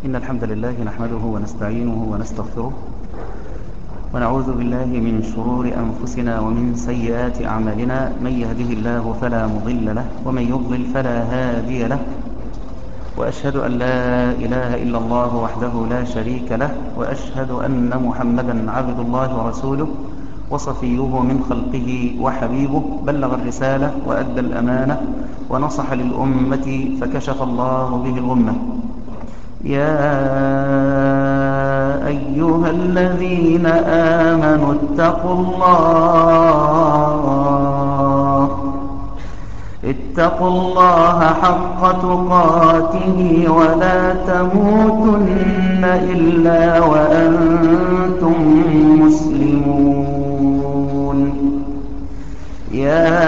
إن الحمد لله نحمده ونستعينه ونستغفره ونعوذ بالله من شرور أنفسنا ومن سيئات أعمالنا من يهده الله فلا مضل له ومن يضلل فلا هادي له وأشهد أن لا إله إلا الله وحده لا شريك له وأشهد أن محمدا عبد الله ورسوله وصفيه من خلقه وحبيبه بلغ الرسالة وأدى الأمانة ونصح للأمة فكشف الله به الغمة يا أيها الذين آمنوا اتقوا الله اتقوا الله حق تقاته ولا تموتن إلا وأنتم مسلمون يا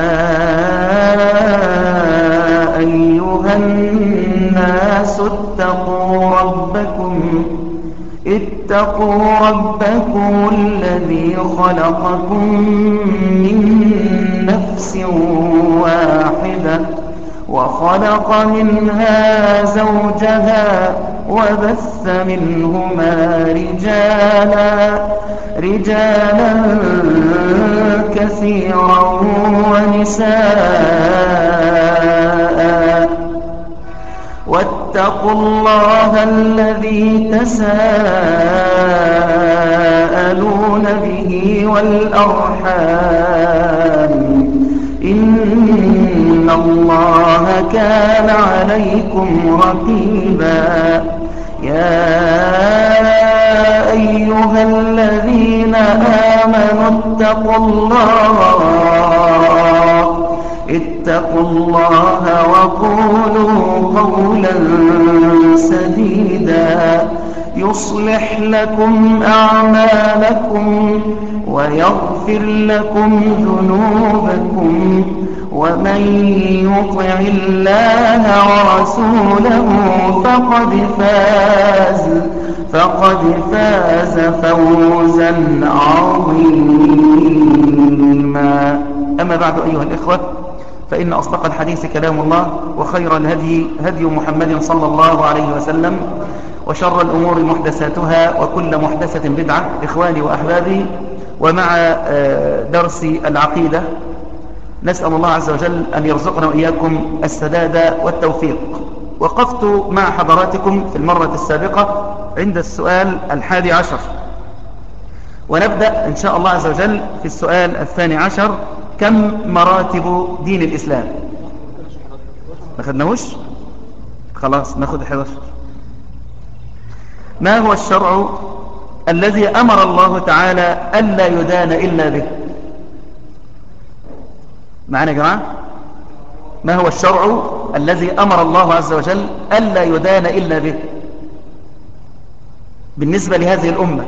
أيها الناس اتقوا ربكم اتقوا ربكم الذي خلقكم من نفس واحدة وخلق منها زوجها وبث منهما رجالا رجالا كثيرا ونساء واتقوا الله الذي تساءلون به والأرحام إن الله كان عليكم رقيبا يا أيها الذين آمنوا اتقوا الله اتقوا الله وقولوا قولا سديدا يصلح لكم أعمالكم ويغفر لكم ذنوبكم ومن يطع الله ورسوله فقد فاز فقد فاز فوزا عظيما أما بعد أيها الإخوة فإن أصدق الحديث كلام الله وخير الهدي هدي محمد صلى الله عليه وسلم وشر الأمور محدثاتها وكل محدثة بدعة إخواني وأحبابي ومع درس العقيدة نسأل الله عز وجل أن يرزقنا وإياكم السداد والتوفيق وقفت مع حضراتكم في المرة السابقة عند السؤال الحادي عشر ونبدأ إن شاء الله عز وجل في السؤال الثاني عشر كم مراتب دين الإسلام ما خدناهوش خلاص ناخد 11 ما هو الشرع الذي أمر الله تعالى ألا يدان إلا به معنا يا جماعة ما هو الشرع الذي أمر الله عز وجل ألا يدان إلا به بالنسبة لهذه الأمة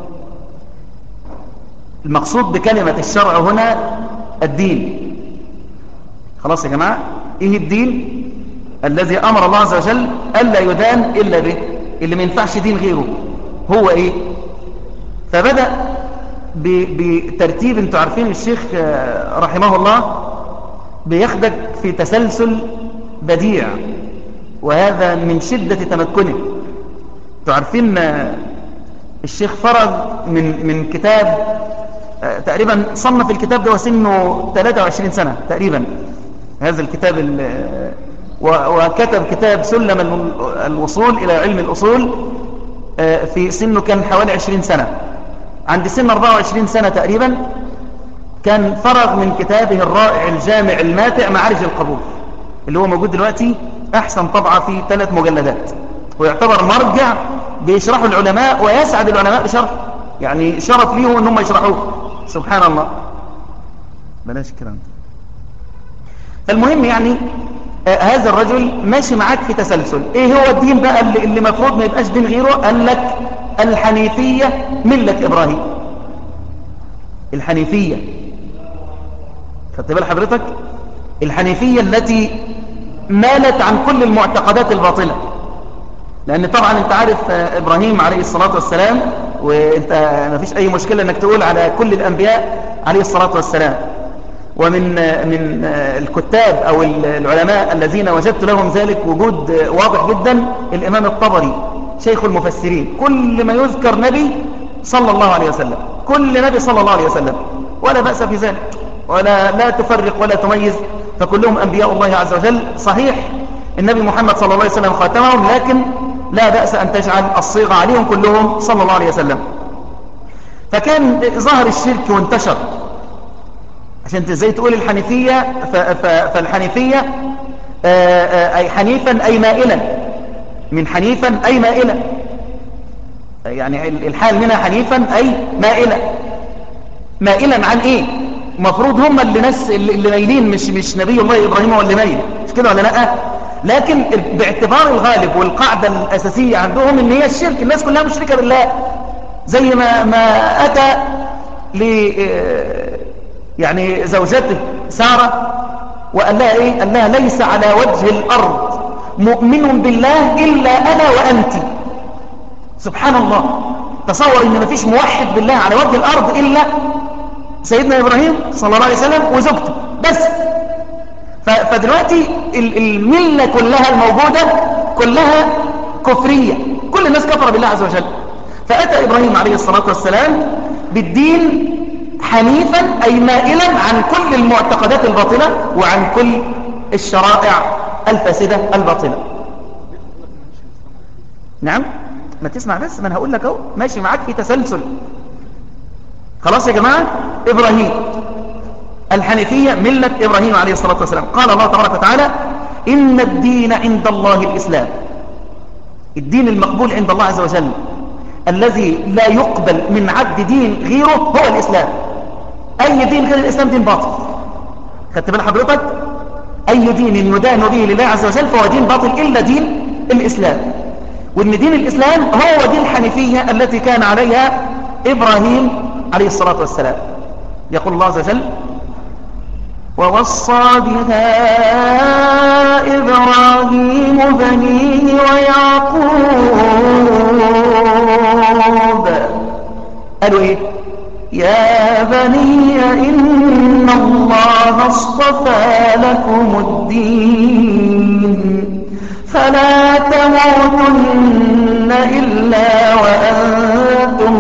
المقصود بكلمة الشرع هنا الدين خلاص يا جماعة إيه الدين الذي أمر الله عز وجل ألا يدان إلا به اللي ما ينفعش دين غيره هو إيه فبدأ بترتيب انتوا عارفين الشيخ رحمه الله بياخدك في تسلسل بديع وهذا من شدة تمكنه انتوا عارفين الشيخ فرغ من من كتاب تقريبا صنف الكتاب ده وسنه 23 سنة تقريبا هذا الكتاب وكتب كتاب سلم الوصول إلى علم الأصول في سنه كان حوالي 20 سنة عند سن 24 سنة تقريبا كان فرغ من كتابه الرائع الجامع الماتع معارج القبول اللي هو موجود دلوقتي أحسن طبعة في ثلاث مجلدات ويعتبر مرجع بيشرحه العلماء ويسعد العلماء بشرحه يعني شرف ليهم ان هم يشرحوه سبحان الله بلاش الكلام المهم يعني آه هذا الرجل ماشي معاك في تسلسل ايه هو الدين بقى اللي, اللي مفروض ما يبقاش دين غيره قال لك الحنيفية ملة ابراهيم الحنيفية خدت بال حضرتك الحنيفية التي مالت عن كل المعتقدات الباطلة لأن طبعا انت عارف إبراهيم عليه الصلاة والسلام وانت ما فيش أي مشكلة انك تقول على كل الأنبياء عليه الصلاة والسلام ومن من الكتاب أو العلماء الذين وجدت لهم ذلك وجود واضح جدا الإمام الطبري شيخ المفسرين كل ما يذكر نبي صلى الله عليه وسلم كل نبي صلى الله عليه وسلم ولا بأس في ذلك ولا لا تفرق ولا تميز فكلهم أنبياء الله عز وجل صحيح النبي محمد صلى الله عليه وسلم خاتمهم لكن لا بأس أن تجعل الصيغة عليهم كلهم صلى الله عليه وسلم فكان ظهر الشرك وانتشر عشان ازاي تقول الحنيفية فالحنيفية آه، آه، أي حنيفا أي مائلا من حنيفا أي مائلا يعني الحال منها حنيفا أي مائلا مائلا عن إيه مفروض هم اللي ناس اللي مايلين مش مش نبي الله إبراهيم هو اللي مايل مش كده ولا لا لكن باعتبار الغالب والقاعدة الأساسية عندهم ان هي الشرك الناس كلها مشركة بالله زي ما ما أتى ل يعني زوجته سارة وقال لها إيه قال لها ليس على وجه الأرض مؤمن بالله إلا أنا وأنت سبحان الله تصور ان مفيش موحد بالله على وجه الأرض إلا سيدنا إبراهيم صلى الله عليه وسلم وزوجته بس فدلوقتي الملة كلها الموجودة كلها كفرية كل الناس كفر بالله عز وجل فأتى إبراهيم عليه الصلاة والسلام بالدين حنيفا أي مائلا عن كل المعتقدات الباطلة وعن كل الشرائع الفاسدة الباطلة نعم ما تسمع بس ما انا هقول لك اهو ماشي معاك في تسلسل خلاص يا جماعة إبراهيم الحنيفية ملة إبراهيم عليه الصلاة والسلام قال الله تبارك وتعالى إن الدين عند الله الإسلام الدين المقبول عند الله عز وجل الذي لا يقبل من عبد دين غيره هو الإسلام أي دين غير الإسلام دين باطل خدت بال حضرتك أي دين يدان به لله عز وجل فهو دين باطل إلا دين الإسلام وإن دين الإسلام هو دين الحنيفية التي كان عليها إبراهيم عليه الصلاة والسلام يقول الله عز وجل ووصى بها إبراهيم بنيه ويعقوب قالوا إيه يا بني إن الله اصطفى لكم الدين فلا تموتن إلا وأنتم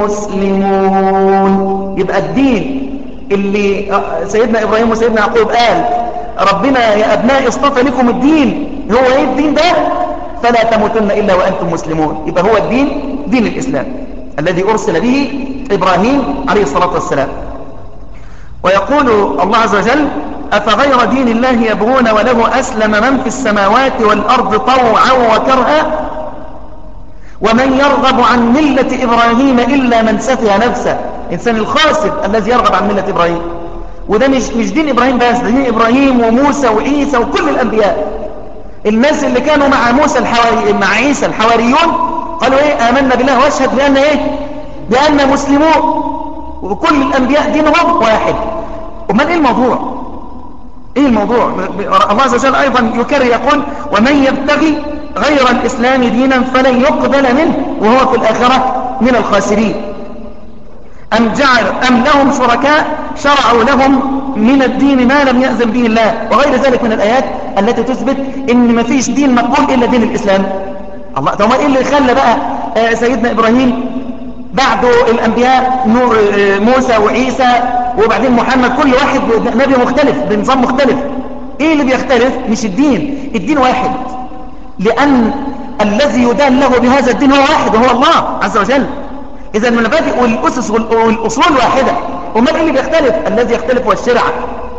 مسلمون يبقى الدين اللي سيدنا إبراهيم وسيدنا يعقوب قال ربنا يا أبناء اصطفى لكم الدين هو ايه الدين ده فلا تموتن إلا وأنتم مسلمون يبقى هو الدين دين الإسلام الذي أرسل به إبراهيم عليه الصلاة والسلام ويقول الله عز وجل أفغير دين الله يبغون وله أسلم من في السماوات والأرض طوعا وكرها ومن يرغب عن ملة إبراهيم إلا من سفه نفسه إنسان الخاسر الذي يرغب عن ملة إبراهيم وده مش, مش دين إبراهيم بس ده دين إبراهيم وموسى وعيسى وكل الأنبياء الناس اللي كانوا مع موسى الحواري مع عيسى الحواريون قالوا ايه آمنا بالله واشهد بأن ايه بأن مسلمون وكل الأنبياء دينهم واحد ومن ايه الموضوع ايه الموضوع الله عز وجل ايضا يكرر يقول ومن يبتغي غير الاسلام دينا فلن يقبل منه وهو في الاخرة من الخاسرين أم جعل أم لهم شركاء شرعوا لهم من الدين ما لم يأذن به الله وغير ذلك من الآيات التي تثبت إن ما فيش دين مقبول إلا دين الإسلام الله طب إيه اللي خلى بقى آه، سيدنا إبراهيم بعد الأنبياء نور آه، موسى وعيسى وبعدين محمد كل واحد نبي مختلف بنظام مختلف إيه اللي بيختلف مش الدين الدين واحد لأن الذي يدان له بهذا الدين هو واحد وهو الله عز وجل إذا المبادئ والأسس والأصول واحدة وما اللي بيختلف الذي يختلف هو الشرع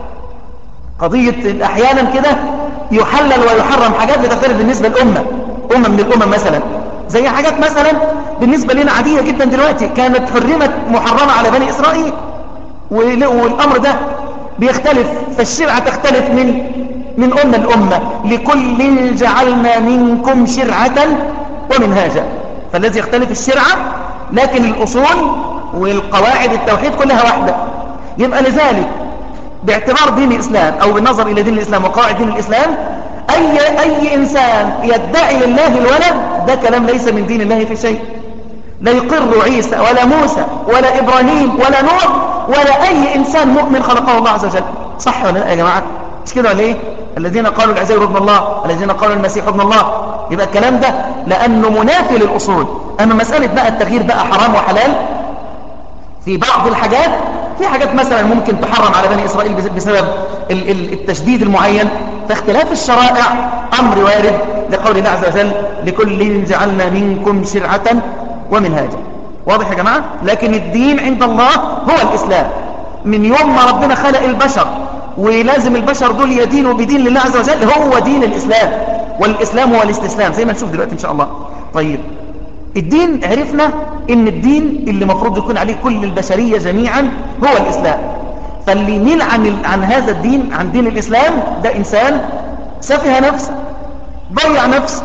قضية أحيانا كده يحلل ويحرم حاجات بتختلف بالنسبة للأمة أمة من الأمم مثلا زي حاجات مثلا بالنسبة لنا عادية جدا دلوقتي كانت حرمت محرمة على بني إسرائيل والأمر ده بيختلف فالشرعة تختلف من من أمة لأمة لكل جعلنا منكم شرعة ومنهاجا فالذي يختلف الشرعة لكن الأصول والقواعد التوحيد كلها واحدة يبقى لذلك باعتبار دين الإسلام أو بالنظر إلى دين الإسلام وقواعد دين الإسلام أي, أي إنسان يدعي لله الولد ده كلام ليس من دين الله في شيء لا يقر عيسى ولا موسى ولا إبراهيم ولا نوح ولا أي إنسان مؤمن خلقه الله عز وجل صح ولا لا يا جماعة مش كده ولا إيه الذين قالوا العزير ابن الله الذين قالوا المسيح ابن الله يبقى الكلام ده لأنه منافي للأصول أما مسألة بقى التغيير بقى حرام وحلال في بعض الحاجات في حاجات مثلا ممكن تحرم على بني إسرائيل بسبب التشديد المعين فاختلاف الشرائع أمر وارد لقول الله عز وجل لكل جعلنا منكم شرعة ومنهاجا واضح يا جماعة لكن الدين عند الله هو الإسلام من يوم ما ربنا خلق البشر ولازم البشر دول يدينوا بدين لله عز وجل هو دين الإسلام والإسلام هو الاستسلام زي ما نشوف دلوقتي إن شاء الله طيب الدين عرفنا ان الدين اللي مفروض يكون عليه كل البشرية جميعا هو الإسلام فاللي يميل عن, عن هذا الدين عن دين الإسلام ده إنسان سفه نفسه ضيع نفسه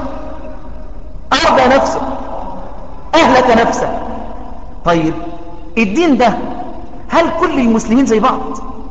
أرضى نفسه أهلك نفسه طيب الدين ده هل كل المسلمين زي بعض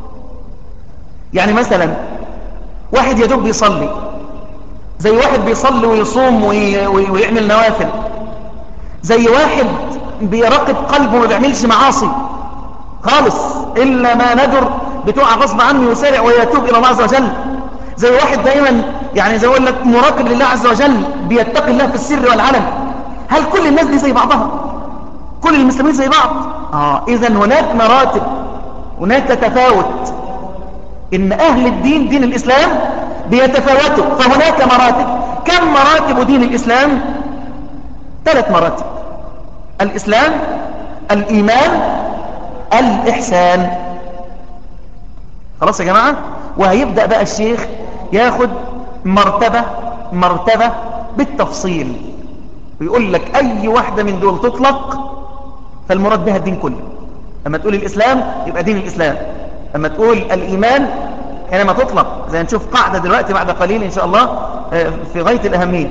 يعني مثلا واحد يدوب بيصلي زي واحد بيصلي ويصوم ويعمل نوافل زي واحد بيراقب قلبه وما بيعملش معاصي خالص إلا ما ندر بتوع غصب عنه يسارع ويتوب إلى الله عز وجل زي واحد دايما يعني زي أقول لك مراقب لله عز وجل بيتقي الله في السر والعلن هل كل الناس دي زي بعضها كل المسلمين زي بعض آه إذا هناك مراتب هناك تفاوت إن أهل الدين دين الإسلام بيتفاوتوا فهناك مراتب كم مراتب دين الإسلام ثلاث مراتب الإسلام الإيمان الإحسان خلاص يا جماعة وهيبدأ بقى الشيخ ياخد مرتبة مرتبة بالتفصيل ويقول لك أي واحدة من دول تطلق فالمراد بها الدين كله أما تقول الإسلام يبقى دين الإسلام أما تقول الإيمان حينما تطلق زي نشوف قاعدة دلوقتي بعد قليل إن شاء الله في غاية الأهمية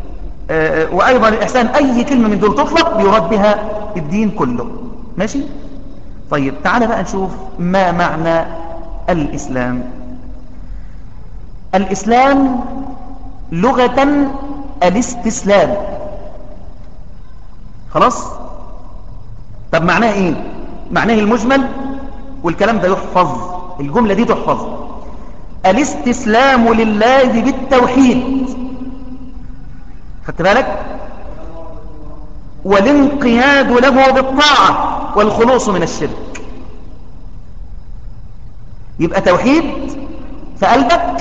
وأيضا الإحسان أي كلمة من دول تطلق يراد بها الدين كله ماشي طيب تعال بقى نشوف ما معنى الإسلام الإسلام لغة الاستسلام خلاص طب معناه ايه معناه المجمل والكلام ده يحفظ الجملة دي تحفظ الاستسلام لله بالتوحيد خدت بالك والانقياد له بالطاعة والخلوص من الشرك يبقى توحيد في قلبك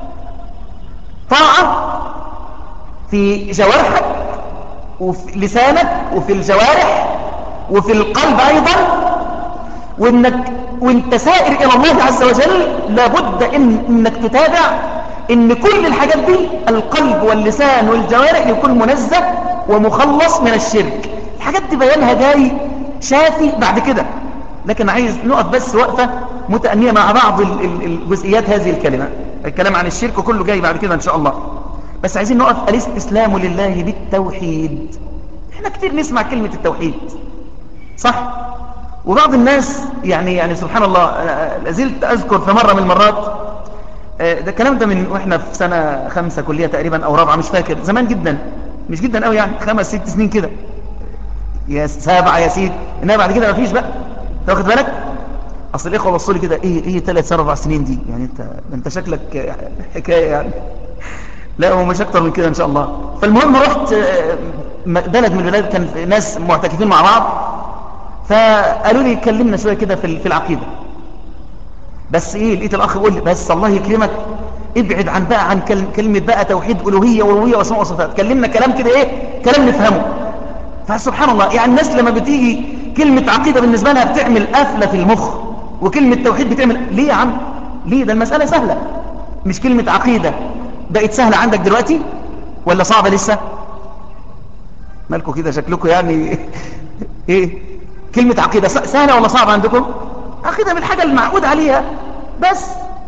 طاعة في جوارحك وفي لسانك وفي الجوارح وفي القلب أيضا وإنك وانت سائر إلى الله عز وجل لابد إن إنك تتابع إن كل الحاجات دي القلب واللسان والجوارح يكون منزه ومخلص من الشرك الحاجات دي بيانها جاي شافي بعد كده لكن عايز نقف بس وقفة متأنية مع بعض الجزئيات هذه الكلمة الكلام عن الشرك كله جاي بعد كده إن شاء الله بس عايزين نقف الاستسلام لله بالتوحيد احنا كتير نسمع كلمة التوحيد صح وبعض الناس يعني يعني سبحان الله لازلت أذكر في مرة من المرات ده الكلام ده من واحنا في سنة خمسة كلية تقريبا أو رابعة مش فاكر زمان جدا مش جدا قوي يعني خمس ست سنين كده يا سبعة يا سيد انما بعد كده مفيش بقى انت واخد بالك اصل الاخوه بصوا لي كده ايه ايه ثلاث اربع سنين دي يعني انت انت شكلك حكايه يعني لا هو مش اكتر من كده ان شاء الله فالمهم رحت بلد من البلاد كان ناس معتكفين مع بعض فقالوا لي كلمنا شويه كده في في العقيده بس ايه لقيت الاخ يقول لي بس الله يكرمك ابعد عن بقى عن كلمه بقى توحيد الوهيه والوهيه واسماء وصفات كلمنا كلام كده ايه كلام نفهمه فسبحان الله يعني الناس لما بتيجي كلمة عقيدة بالنسبة لها بتعمل قفلة في المخ وكلمة توحيد بتعمل ليه يا عم ليه ده المسألة سهلة مش كلمة عقيدة بقت سهلة عندك دلوقتي ولا صعبة لسه مالكم كده شكلكم يعني ايه كلمة عقيدة سهلة ولا صعبة عندكم عقيدة من الحاجة المعقود عليها بس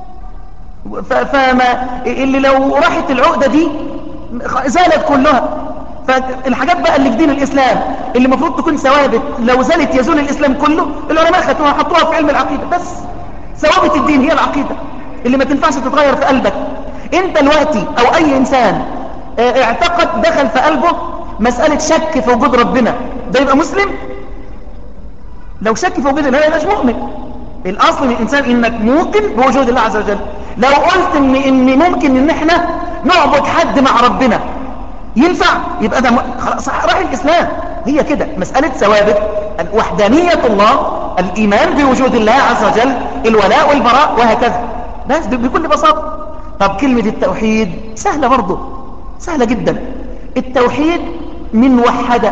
فما اللي لو راحت العقدة دي زالت كلها فالحاجات بقى اللي في دين الإسلام اللي المفروض تكون ثوابت لو زالت يزول الإسلام كله العلماء خدوها حطوها في علم العقيدة بس ثوابت الدين هي العقيدة اللي ما تنفعش تتغير في قلبك انت دلوقتي او اي انسان اعتقد دخل في قلبه مسألة شك في وجود ربنا ده يبقى مسلم لو شك في وجود الله يبقاش مؤمن الاصل من الانسان انك موقن بوجود الله عز وجل لو قلت ان, إن ممكن ان احنا نعبد حد مع ربنا ينفع يبقى ده خلاص راح الإسلام هي كده مسألة ثوابت وحدانية الله الإيمان بوجود الله عز وجل الولاء والبراء وهكذا بس بكل بساطة طب كلمة التوحيد سهلة برضه سهلة جدا التوحيد من وحدة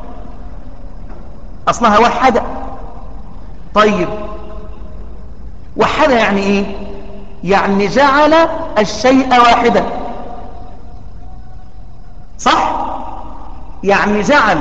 أصلها وحدة طيب وحدة يعني إيه يعني جعل الشيء واحدا صح يعني جعل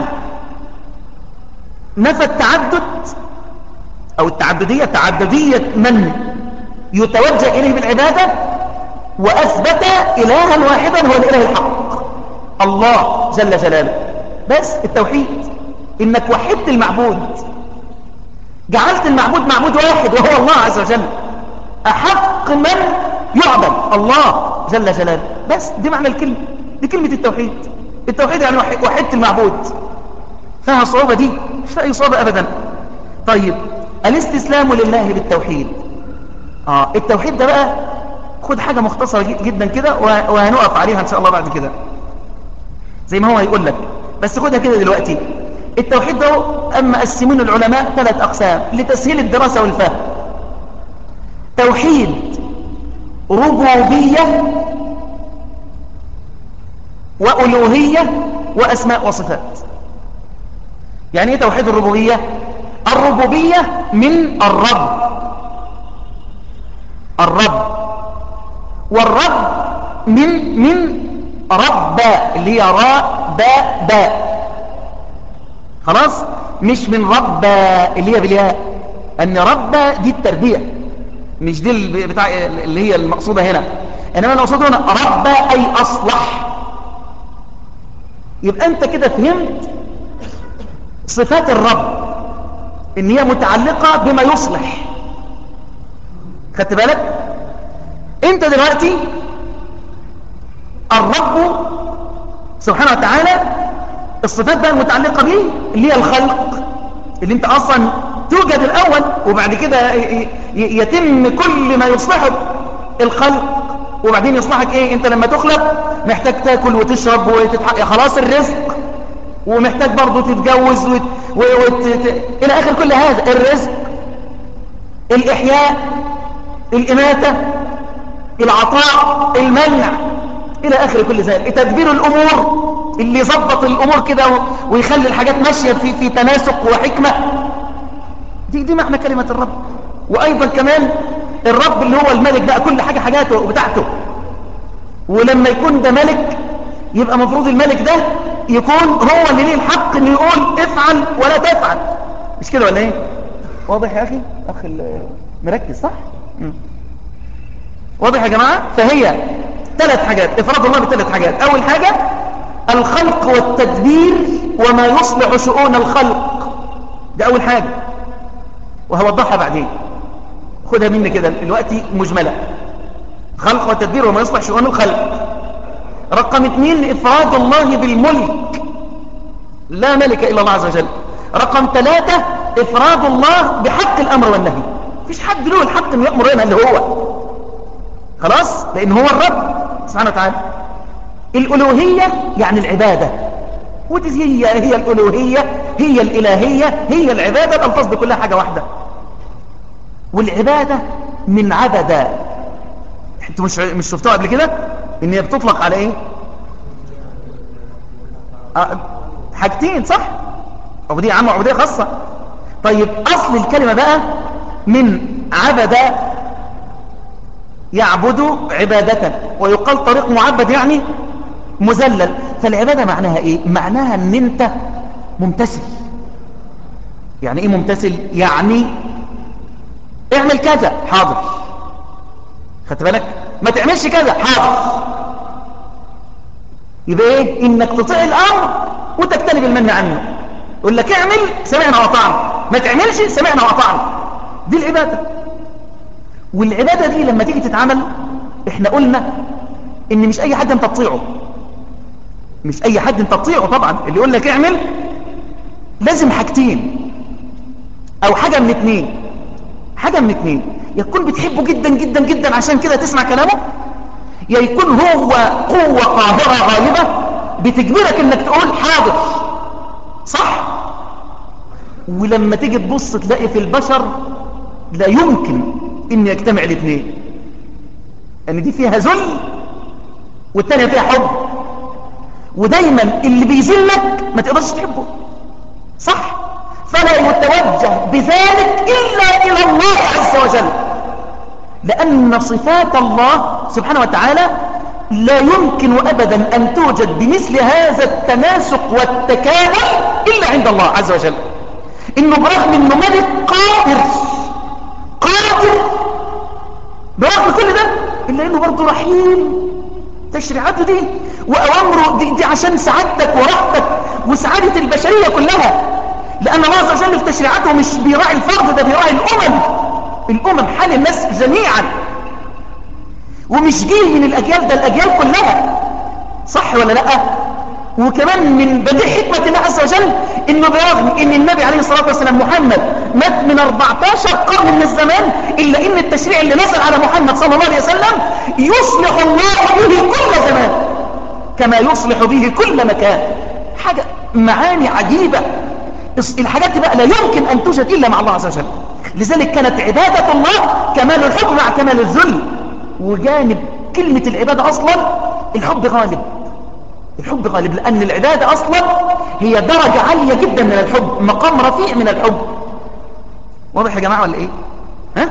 نفى التعدد أو التعددية تعددية من يتوجه إليه بالعبادة وأثبت إلها واحدا هو الإله الحق الله جل جلاله بس التوحيد إنك وحدت المعبود جعلت المعبود معبود واحد وهو الله عز وجل أحق من يعبد الله جل جلاله بس دي معنى الكلمة دي كلمة التوحيد التوحيد يعني وحدت المعبود فيها صعوبة دي مش فيها أي صعوبة أبدا طيب الاستسلام لله بالتوحيد آه التوحيد ده بقى خد حاجة مختصرة جدا كده وهنقف عليها إن شاء الله بعد كده زي ما هو هيقول لك بس خدها كده دلوقتي التوحيد ده أما قسمون العلماء ثلاث أقسام لتسهيل الدراسة والفهم توحيد ربوبية وألوهية وأسماء وصفات يعني ايه توحيد الربوبية الربوبية من الرب الرب والرب من من رب اللي هي راء باء باء خلاص مش من رب اللي هي بالياء ان رب دي التربية مش دي بتاع اللي هي المقصودة هنا انما المقصود هنا رب اي اصلح يبقى انت كده فهمت صفات الرب ان هي متعلقة بما يصلح خدت بالك انت دلوقتي الرب سبحانه وتعالى الصفات بقى المتعلقة به اللي هي الخلق اللي انت اصلا توجد الاول وبعد كده يتم كل ما يصلحك الخلق وبعدين يصلحك ايه انت لما تخلق محتاج تاكل وتشرب وتتحقق خلاص الرزق ومحتاج برضه تتجوز وت... وت... الى اخر كل هذا الرزق الاحياء الاماتة العطاء المنع الى اخر كل ذلك تدبير الامور اللي يظبط الامور كده ويخلي الحاجات ماشية في, في تناسق وحكمة دي, دي معنى كلمة الرب وايضا كمان الرب اللي هو الملك بقى كل حاجة حاجاته وبتاعته ولما يكون ده ملك يبقى مفروض الملك ده يكون هو اللي ليه الحق انه يقول افعل ولا تفعل مش كده ولا ايه واضح يا اخي اخ مركز صح مم. واضح يا جماعة فهي ثلاث حاجات افراد الله بثلاث حاجات اول حاجة الخلق والتدبير وما يصلح شؤون الخلق ده اول حاجة وهوضحها بعدين خدها مني كده دلوقتي مجملة خلق والتدبير وما يصلح شؤون الخلق رقم اثنين افراد الله بالملك لا ملك الا الله عز وجل رقم ثلاثة افراد الله بحق الامر والنهي مفيش حد له الحق انه يأمر هنا اللي هو خلاص لان هو الرب سبحانه وتعالى الالوهية يعني العبادة ودي هي هي الالوهية هي الالهية هي العبادة الالفاظ دي كلها حاجة واحدة والعبادة من عبدا انتوا مش مش شفتوها قبل كده ان هي بتطلق على ايه أه حاجتين صح عبودية عامة وعبودية خاصة طيب اصل الكلمة بقى من عبد يعبد عبادة ويقال طريق معبد يعني مذلل فالعبادة معناها ايه معناها ان انت ممتثل يعني ايه ممتثل يعني اعمل كذا حاضر خدت بالك ما تعملش كذا حاضر يبقى ايه انك تطيع الامر وتجتنب المنع عنه يقول لك اعمل سمعنا وطعنا ما تعملش سمعنا وطعنا دي العبادة والعبادة دي لما تيجي تتعمل احنا قلنا ان مش اي حد انت تطيعه مش اي حد انت تطيعه طبعا اللي يقول لك اعمل لازم حاجتين او حاجة من اتنين حاجة من اتنين يكون بتحبه جدا جدا جدا عشان كده تسمع كلامه يا يكون هو قوة قاهرة غالبة بتجبرك انك تقول حاضر صح ولما تيجي تبص تلاقي في البشر لا يمكن ان يجتمع الاثنين ان يعني دي فيها ذل والتانية فيها حب ودايما اللي بيذلك ما تقدرش تحبه صح فلا يتوجه بذلك إلا إلى الله عز وجل لأن صفات الله سبحانه وتعالى لا يمكن أبدا أن توجد بمثل هذا التناسق والتكامل إلا عند الله عز وجل إنه برغم إنه ملك قادر قادر برغم كل ده إلا إنه برضه رحيم تشريعاته دي وأوامره دي, دي عشان سعادتك وراحتك وسعادة البشرية كلها لأن الله عز وجل في تشريعاته مش بيراعي الفرد ده بيراعي الأمم الأمم حال الناس جميعا ومش جيل من الأجيال ده الأجيال كلها صح ولا لا وكمان من بديع حكمة الله عز وجل انه برغم ان النبي عليه الصلاة والسلام محمد مات من 14 قرن من الزمان الا ان التشريع اللي نزل على محمد صلى الله عليه وسلم يصلح الله به كل زمان كما يصلح به كل مكان حاجة معاني عجيبة الحاجات دي بقى لا يمكن ان توجد الا مع الله عز وجل لذلك كانت عبادة الله كمال الحب مع كمال الذل وجانب كلمة العبادة اصلا الحب غالب الحب غالب لأن العبادة أصلا هي درجة عالية جدا من الحب مقام رفيع من الحب واضح يا جماعة ولا إيه ها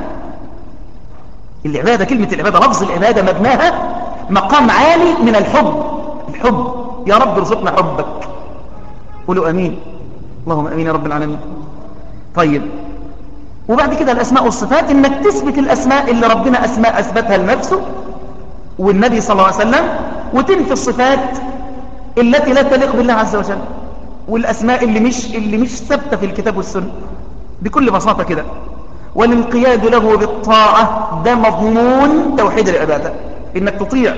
العبادة كلمة العبادة لفظ العبادة مبناها مقام عالي من الحب الحب يا رب ارزقنا حبك قولوا أمين اللهم أمين يا رب العالمين طيب وبعد كده الأسماء والصفات إنك تثبت الأسماء اللي ربنا أسماء أثبتها لنفسه والنبي صلى الله عليه وسلم وتنفي الصفات التي لا تليق بالله عز وجل والأسماء اللي مش, اللي مش ثابتة في الكتاب والسنة بكل بساطة كده والانقياد له بالطاعة ده مضمون توحيد العبادة إنك تطيع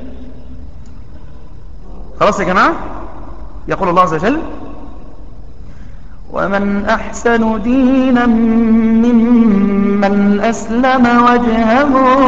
خلاص يا جماعة يقول الله عز وجل ومن أحسن دينا ممن أسلم وجهه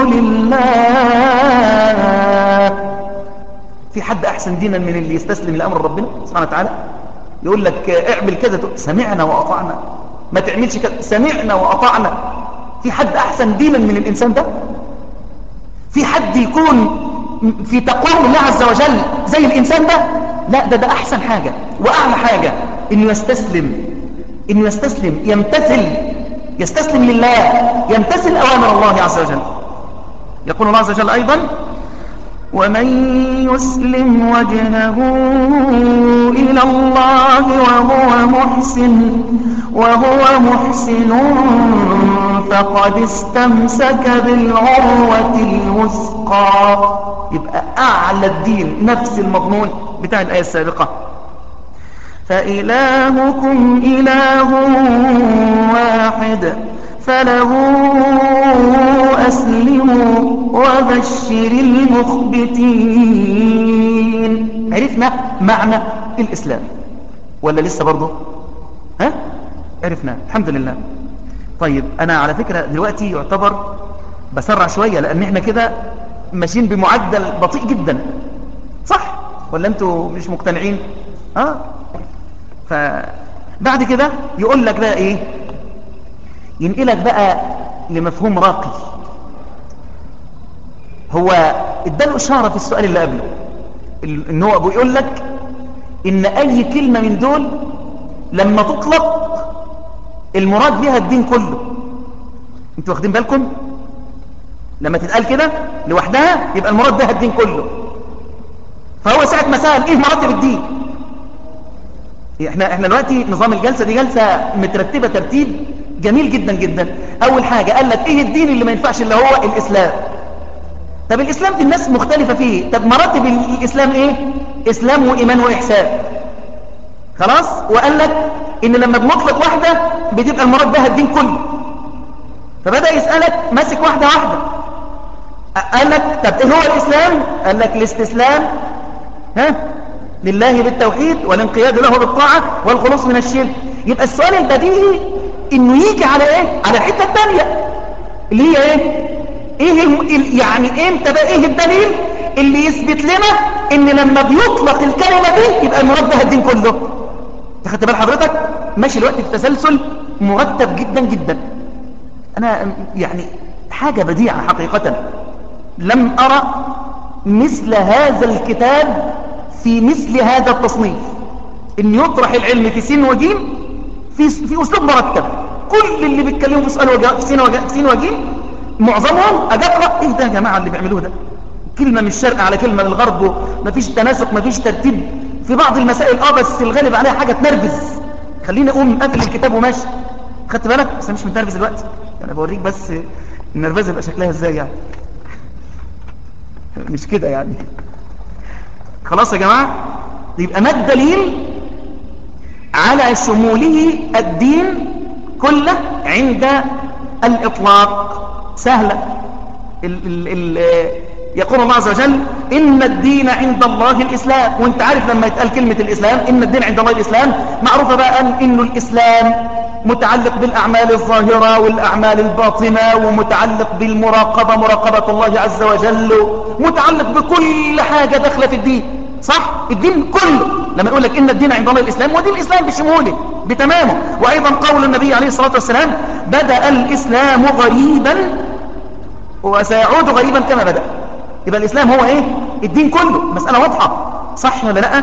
لله في حد أحسن دينا من اللي يستسلم لأمر ربنا سبحانه وتعالى يقول لك اعمل كذا سمعنا وأطعنا ما تعملش كذا سمعنا وأطعنا في حد أحسن دينا من الإنسان ده في حد يكون في تقوى الله عز وجل زي الإنسان ده لا ده ده أحسن حاجة وأعلى حاجة إنه يستسلم إنه يستسلم يمتثل يستسلم لله يمتثل أوامر الله عز وجل يقول الله عز وجل أيضا ومن يسلم وجهه إلى الله وهو محسن وهو محسن فقد استمسك بالعروة الوثقى يبقى أعلى الدين نفس المضمون بتاع الآية السابقة فإلهكم إله واحد فله أسلموا وبشر المخبتين عرفنا معنى الإسلام ولا لسه برضه ها عرفنا الحمد لله طيب أنا على فكرة دلوقتي يعتبر بسرع شوية لأن احنا كده ماشيين بمعدل بطيء جدا صح ولا انتوا مش مقتنعين ها فبعد كده يقول لك بقى ايه ينقلك بقى لمفهوم راقي هو اداله إشارة في السؤال اللي قبله ان هو بيقول لك ان اي كلمة من دول لما تطلق المراد بها الدين كله انتوا واخدين بالكم لما تتقال كده لوحدها يبقى المراد بها الدين كله فهو ساعة ما سأل ايه مراتب الدين احنا احنا دلوقتي نظام الجلسة دي جلسة مترتبة ترتيب جميل جدا جدا اول حاجة قال لك ايه الدين اللي ما ينفعش اللي هو الاسلام طب الاسلام دي الناس مختلفة فيه طب مراتب الاسلام ايه اسلام وايمان واحسان خلاص وقال لك ان لما بنطلق واحدة بتبقى المراد بها الدين كله فبدأ يسألك ماسك واحدة واحدة قال لك طب ايه هو الاسلام قال لك الاستسلام ها لله بالتوحيد والانقياد له بالطاعة والخلوص من الشرك يبقى السؤال البديهي انه يجي على ايه على الحته الثانيه اللي هي ايه ايه يعني امتى بقى ايه الدليل اللي يثبت لنا ان لما بيطلق الكلمة دي يبقى المراد ده الدين كله تاخدت بال حضرتك ماشي الوقت في تسلسل مرتب جدا جدا انا يعني حاجة بديعة حقيقة لم ارى مثل هذا الكتاب في مثل هذا التصنيف ان يطرح العلم في سين وجيم في, في اسلوب مرتب كل اللي بيتكلموا في سؤال وجاء في سين وجاء في سين وجيم معظمهم اجي اقرا ايه ده يا جماعه اللي بيعملوه ده كلمه من الشرق على كلمه من الغرب مفيش تناسق مفيش ترتيب في بعض المسائل اه بس الغالب عليها حاجه تنرفز خليني اقوم قافل الكتاب وماشي خدت بالك بس مش متنرفز دلوقتي انا بوريك بس النرفزه يبقى شكلها ازاي يعني مش كده يعني خلاص يا جماعه يبقى ما الدليل على شموله الدين كله عند الإطلاق سهلة ال ال ال يقول الله عز وجل إن الدين عند الله الإسلام وانت عارف لما يتقال كلمة الإسلام إن الدين عند الله الإسلام معروفة بقى أن إنه الإسلام متعلق بالأعمال الظاهرة والأعمال الباطنة ومتعلق بالمراقبة مراقبة الله عز وجل متعلق بكل حاجة داخلة في الدين صح الدين كله لما يقول لك إن الدين عند الله الإسلام ودين الإسلام بشموله بتمامه وأيضا قول النبي عليه الصلاة والسلام بدأ الإسلام غريبا وسيعود غريبا كما بدأ يبقى الإسلام هو إيه الدين كله مسألة واضحة صح ولا لا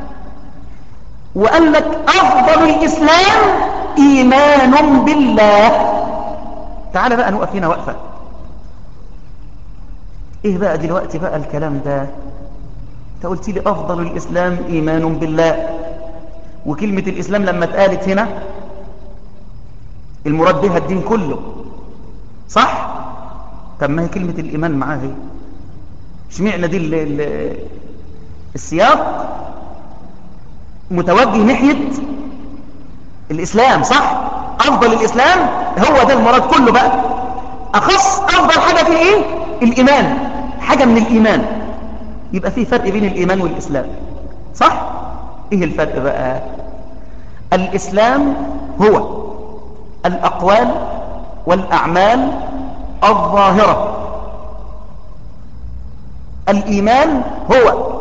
وقال لك أفضل الإسلام إيمان بالله تعال بقى نوقف هنا وقفة إيه بقى دلوقتي بقى الكلام ده انت قلت لي أفضل الإسلام إيمان بالله وكلمة الإسلام لما اتقالت هنا المراد بها الدين كله صح؟ طب ما هي كلمة الإيمان معاها هي اشمعنى دي ال ال السياق متوجه ناحية الإسلام صح؟ أفضل الإسلام هو ده المراد كله بقى أخص أفضل حاجة فيه إيه؟ الإيمان حاجة من الإيمان يبقى في فرق بين الإيمان والإسلام صح؟ إيه الفرق بقى؟ الإسلام هو الأقوال والأعمال الظاهرة الإيمان هو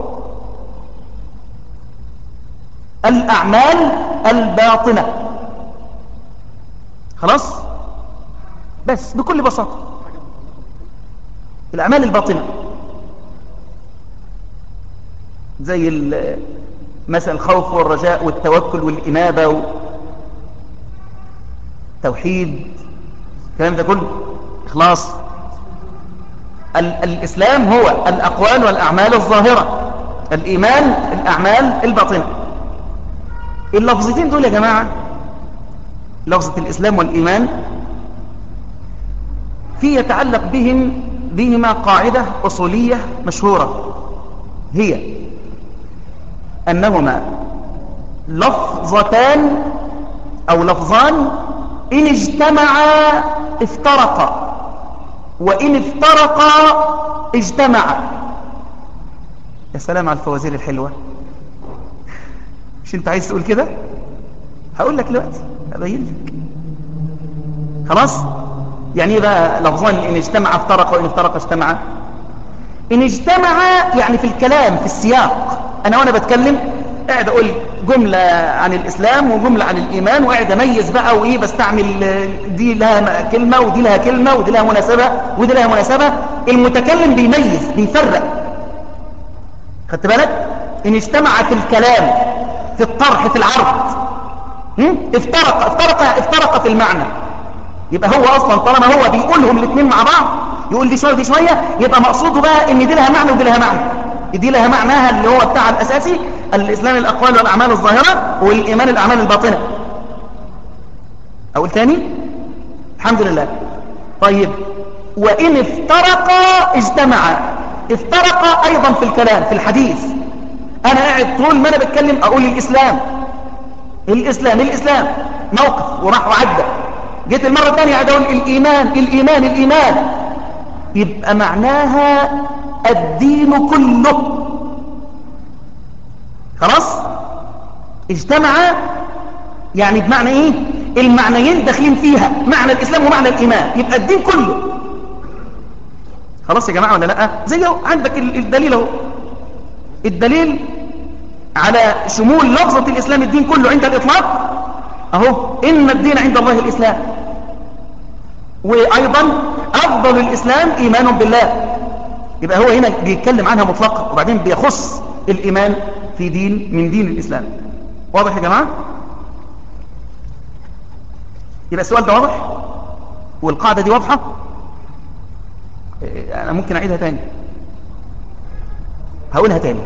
الأعمال الباطنة خلاص بس بكل بساطة الأعمال الباطنة زي مثلا الخوف والرجاء والتوكل والإنابة والتوحيد الكلام ده كله إخلاص الإسلام هو الأقوال والأعمال الظاهرة الإيمان الأعمال الباطنة اللفظتين دول يا جماعة لفظة الإسلام والإيمان في يتعلق بهم بهما قاعدة أصولية مشهورة هي أنهما لفظتان أو لفظان إن اجتمعا افترقا وإن افترقا اجتمعا يا سلام على الفوازير الحلوة مش انت عايز تقول كده هقول لك دلوقتي ابين لك خلاص يعني ايه بقى لفظان ان اجتمع افترق وان افترق اجتمع ان اجتمع يعني في الكلام في السياق انا وانا بتكلم قاعد اقول جملة عن الاسلام وجملة عن الايمان وقاعد اميز بقى وايه بستعمل دي لها كلمة ودي لها كلمة ودي لها مناسبة ودي لها مناسبة المتكلم بيميز بيفرق خدت بالك ان اجتمع في الكلام في الطرح في العرض افترق افترق افترق في المعنى يبقى هو اصلا طالما هو بيقولهم الاثنين مع بعض يقول دي شويه دي شويه يبقى مقصوده بقى ان دي لها معنى ودي لها معنى دي لها معناها اللي هو بتاع الاساسي الاسلام الاقوال والاعمال الظاهره والايمان الاعمال الباطنه اقول تاني الحمد لله طيب وان افترقا اجتمعا افترقا ايضا في الكلام في الحديث انا قاعد طول ما انا بتكلم اقول الاسلام الاسلام الاسلام موقف وراح وعدى جيت المرة الثانية قاعد اقول الايمان الايمان الايمان يبقى معناها الدين كله خلاص اجتمع يعني بمعنى ايه المعنيين داخلين فيها معنى الاسلام ومعنى الايمان يبقى الدين كله خلاص يا جماعة ولا لا زي عندك الدليل اهو الدليل على شمول لفظة الإسلام الدين كله عند الإطلاق أهو إن الدين عند الله الإسلام وأيضا أفضل الإسلام إيمان بالله يبقى هو هنا بيتكلم عنها مطلقا وبعدين بيخص الإيمان في دين من دين الإسلام واضح يا جماعة يبقى السؤال ده واضح والقاعدة دي واضحة أنا ممكن أعيدها تاني هقولها تاني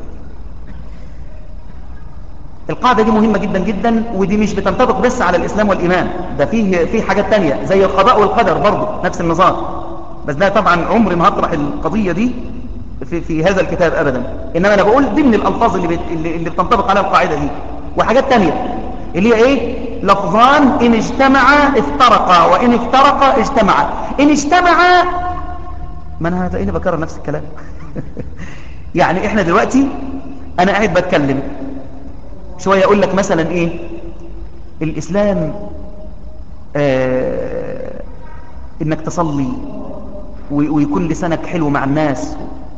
القاعدة دي مهمة جدا جدا ودي مش بتنطبق بس على الإسلام والإيمان ده فيه فيه حاجات تانية زي القضاء والقدر برضه نفس النظام بس ده طبعا عمري ما هطرح القضية دي في, في هذا الكتاب أبدا إنما أنا بقول ضمن الألفاظ اللي, بت... اللي, اللي بتنطبق على القاعدة دي وحاجات تانية اللي هي إيه لفظان إن اجتمعا افترقا وإن افترقا اجتمعا إن اجتمعا ما أنا هتلاقيني بكرر نفس الكلام يعني إحنا دلوقتي أنا قاعد بتكلم شوية أقول لك مثلا إيه الإسلام آه إنك تصلي ويكون لسانك حلو مع الناس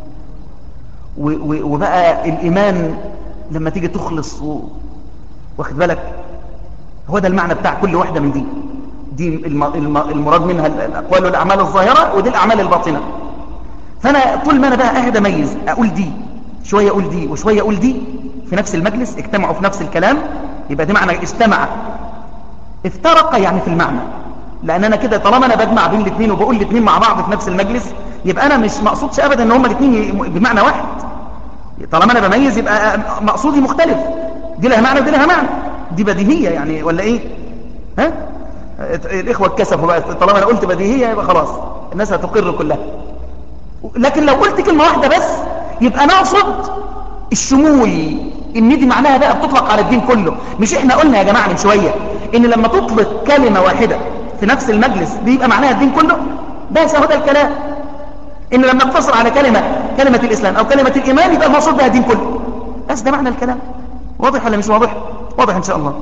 وبقى الإيمان لما تيجي تخلص و... واخد بالك هو ده المعنى بتاع كل واحدة من دي دي المراد منها الأقوال والأعمال الظاهرة ودي الأعمال الباطنة فأنا طول ما أنا بقى قاعد أميز أقول دي شوية أقول دي وشوية أقول دي في نفس المجلس اجتمعوا في نفس الكلام يبقى دي معنى اجتمع افترق يعني في المعنى لأن أنا كده طالما أنا بجمع بين الاثنين وبقول الاثنين مع بعض في نفس المجلس يبقى أنا مش مقصودش أبدا أن هما الاثنين بمعنى واحد طالما أنا بميز يبقى مقصودي مختلف دي لها معنى ودي لها معنى دي بديهية يعني ولا إيه ها الإخوة اتكسفوا بقى طالما أنا قلت بديهية يبقى خلاص الناس هتقر كلها لكن لو قلت كلمة واحدة بس يبقى أنا أقصد الشمول ان دي معناها بقى بتطلق على الدين كله مش احنا قلنا يا جماعة من شوية ان لما تطلق كلمة واحدة في نفس المجلس دي يبقى معناها الدين كله بس هو ده الكلام ان لما اقتصر على كلمة كلمة الاسلام او كلمة الايمان يبقى المقصود بها الدين كله بس ده معنى الكلام واضح ولا مش واضح واضح ان شاء الله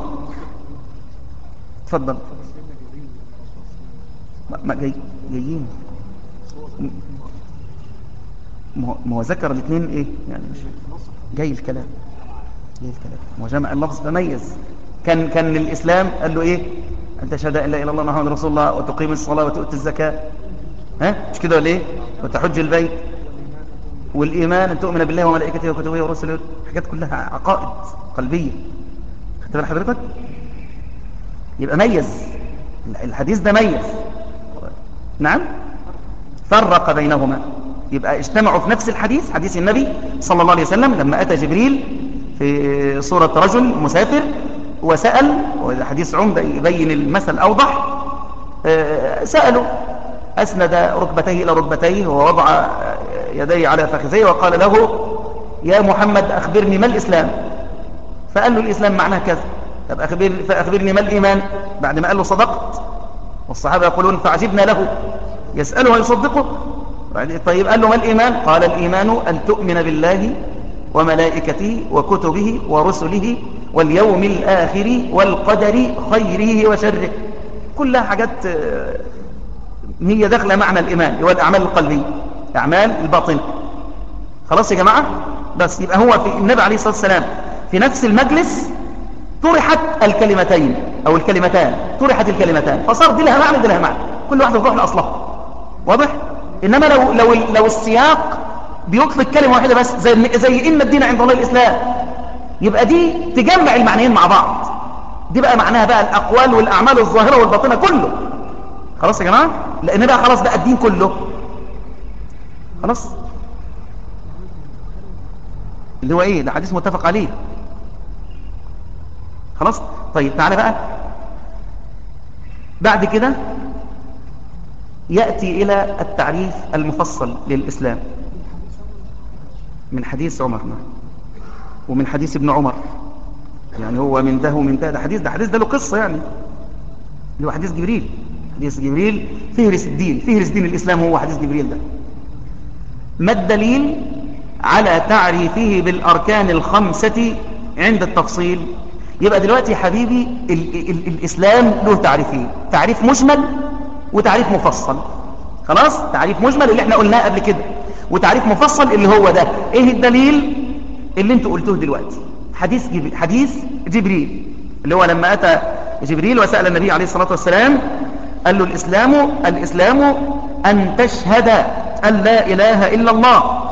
اتفضل ما جاي جايين ما هو ذكر الاثنين ايه يعني مش جاي الكلام جاي الكلام هو جمع اللفظ تميز كان كان الاسلام قال له ايه انت تشهد ان لا اله الا الله محمد رسول الله وتقيم الصلاه وتؤتي الزكاه ها مش كده ولا ايه وتحج البيت والايمان ان تؤمن بالله وملائكته وكتبه ورسله حاجات كلها عقائد قلبيه خدت بال حضرتك يبقى ميز الحديث ده ميز نعم فرق بينهما يبقى اجتمعوا في نفس الحديث حديث النبي صلى الله عليه وسلم لما أتى جبريل في صورة رجل مسافر وسأل وهذا حديث عمدة يبين المثل أوضح سأله أسند ركبتيه إلى ركبتيه ووضع يديه على فخذيه وقال له يا محمد أخبرني ما الإسلام فقال له الإسلام معناه كذا طب أخبر فأخبرني ما الإيمان بعد ما قال له صدقت والصحابة يقولون فعجبنا له يسأله ويصدقه طيب قال له ما الإيمان قال الإيمان أن تؤمن بالله وملائكته وكتبه ورسله واليوم الآخر والقدر خيره وشره كلها حاجات هي داخله معنى الإيمان هو الأعمال القلبية أعمال الباطن خلاص يا جماعة بس يبقى هو في النبي عليه الصلاة والسلام في نفس المجلس طرحت الكلمتين أو الكلمتان طرحت الكلمتان فصار دي لها معنى دي لها معنى كل واحدة تروح لأصلها واضح؟ إنما لو, لو, لو السياق بيطلق كلمة واحدة بس زي, زي إن الدين عند الله الإسلام يبقى دي تجمع المعنيين مع بعض دي بقى معناها بقى الأقوال والأعمال الظاهرة والباطنة كله خلاص يا جماعة لأن بقى خلاص بقى الدين كله خلاص اللي هو ايه ده حديث متفق عليه خلاص طيب تعالى بقى بعد كده يأتي إلى التعريف المفصل للإسلام من حديث عمر ومن حديث ابن عمر يعني هو من ده ومن ده ده حديث ده حديث ده له قصة يعني اللي هو حديث جبريل حديث جبريل فهرس الدين فهرس دين الإسلام هو حديث جبريل ده ما الدليل على تعريفه بالأركان الخمسة عند التفصيل يبقى دلوقتي يا حبيبي ال ال الإسلام له تعريفين تعريف مجمل وتعريف مفصل خلاص تعريف مجمل اللي احنا قلناه قبل كده وتعريف مفصل اللي هو ده ايه الدليل اللي انتوا قلتوه دلوقتي حديث جبريل, حديث جبريل اللي هو لما أتى جبريل وسأل النبي عليه الصلاة والسلام قال له الإسلام الإسلام أن تشهد أن لا إله إلا الله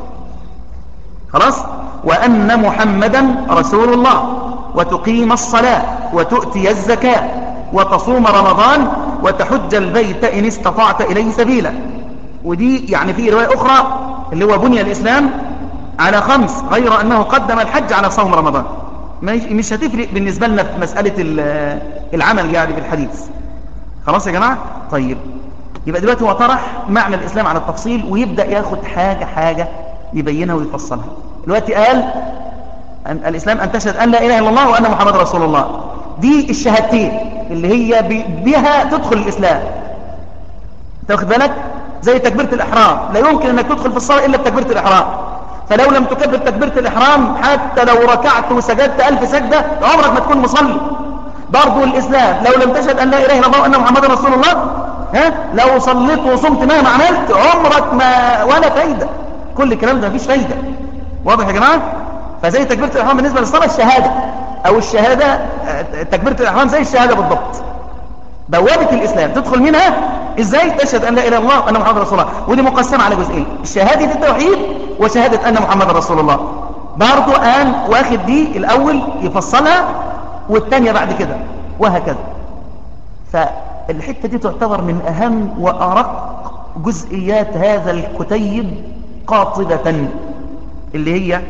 خلاص وأن محمدا رسول الله وتقيم الصلاة وتؤتي الزكاة وتصوم رمضان وتحج البيت إن استطعت إليه سبيلا ودي يعني في رواية أخرى اللي هو بني الإسلام على خمس غير أنه قدم الحج على صوم رمضان مش هتفرق بالنسبة لنا في مسألة العمل يعني بالحديث خلاص يا جماعة طيب يبقى دلوقتي هو طرح معنى الإسلام على التفصيل ويبدأ ياخد حاجة حاجة يبينها ويفصلها دلوقتي قال أن الإسلام أن تشهد أن لا إله إلا الله وأن محمد رسول الله دي الشهادتين اللي هي بها تدخل الإسلام تاخد بالك زي تكبيرة الإحرام لا يمكن أنك تدخل في الصلاة إلا بتكبيرة الإحرام فلو لم تكبر تكبيرة الإحرام حتى لو ركعت وسجدت ألف سجدة عمرك ما تكون مصلي برضو الإسلام لو لم تشهد أن لا إله إلا الله وأن محمد رسول الله ها لو صليت وصمت مهما عملت عمرك ما ولا فايدة كل الكلام ده مفيش فايدة واضح يا جماعة فزي تكبيرة الإحرام بالنسبة للصلاة الشهادة أو الشهادة تكبيرة الإحرام زي الشهادة بالضبط بوابة الإسلام تدخل منها إزاي تشهد أن لا إله إلا الله وأن محمد رسول الله ودي مقسمة على جزئين شهادة التوحيد وشهادة أن محمد رسول الله برضو آن واخد دي الأول يفصلها والثانية بعد كده وهكذا فالحتة دي تعتبر من أهم وأرق جزئيات هذا الكتيب قاطبة اللي هي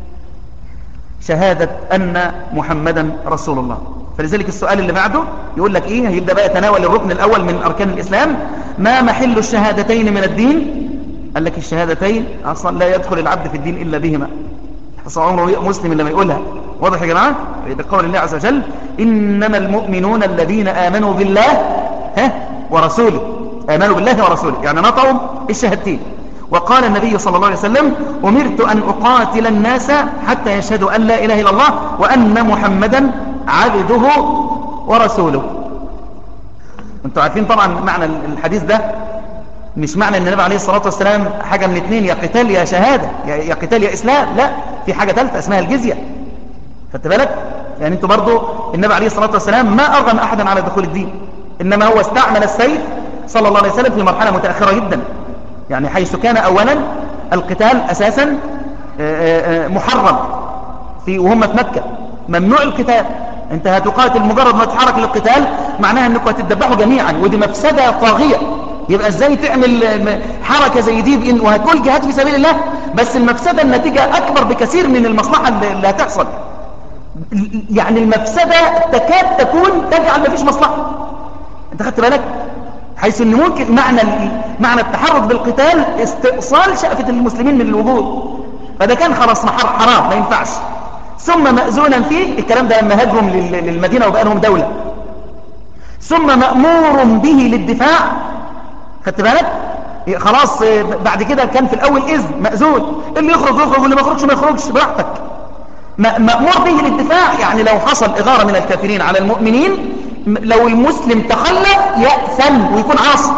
شهادة أن محمدا رسول الله فلذلك السؤال اللي بعده يقول لك إيه هيبدأ بقى يتناول الركن الأول من أركان الإسلام ما محل الشهادتين من الدين قال لك الشهادتين أصلا لا يدخل العبد في الدين إلا بهما حصل عمره مسلم لما يقولها واضح يا جماعة بقول الله عز وجل إنما المؤمنون الذين آمنوا بالله ها ورسوله آمنوا بالله ورسوله يعني نطعوا الشهادتين وقال النبي صلى الله عليه وسلم أمرت أن أقاتل الناس حتى يشهدوا أن لا إله إلا الله وأن محمدا عبده ورسوله انتوا عارفين طبعا معنى الحديث ده مش معنى ان النبي عليه الصلاة والسلام حاجة من اثنين يا قتال يا شهادة يا قتال يا إسلام لا في حاجة ثالثة اسمها الجزية خدت بالك يعني انتوا برضو النبي عليه الصلاة والسلام ما أرغم أحدا على دخول الدين إنما هو استعمل السيف صلى الله عليه وسلم في مرحلة متأخرة جدا يعني حيث كان أولا القتال أساسا محرم في وهم في مكة ممنوع القتال انت هتقاتل مجرد ما تتحرك للقتال معناها انكم هتتذبحوا جميعا ودي مفسدة طاغية يبقى ازاي تعمل حركة زي دي وهتقول جهاد في سبيل الله بس المفسدة النتيجة اكبر بكثير من المصلحة اللي هتحصل يعني المفسدة تكاد تكون تجعل مفيش مصلحة انت خدت بالك حيث ان ممكن معنى معنى التحرك بالقتال استئصال شأفة المسلمين من الوجود فده كان خلاص محر حرام ما ينفعش ثم مأذونا فيه الكلام ده لما هاجرهم للمدينة وبقى لهم دولة ثم مأمور به للدفاع خدت بالك خلاص بعد كده كان في الأول إذن مأذون اللي يخرج يخرج واللي ما يخرجش ما يخرجش براحتك مأمور به للدفاع يعني لو حصل إغارة من الكافرين على المؤمنين لو المسلم تخلى يأثم ويكون عاصي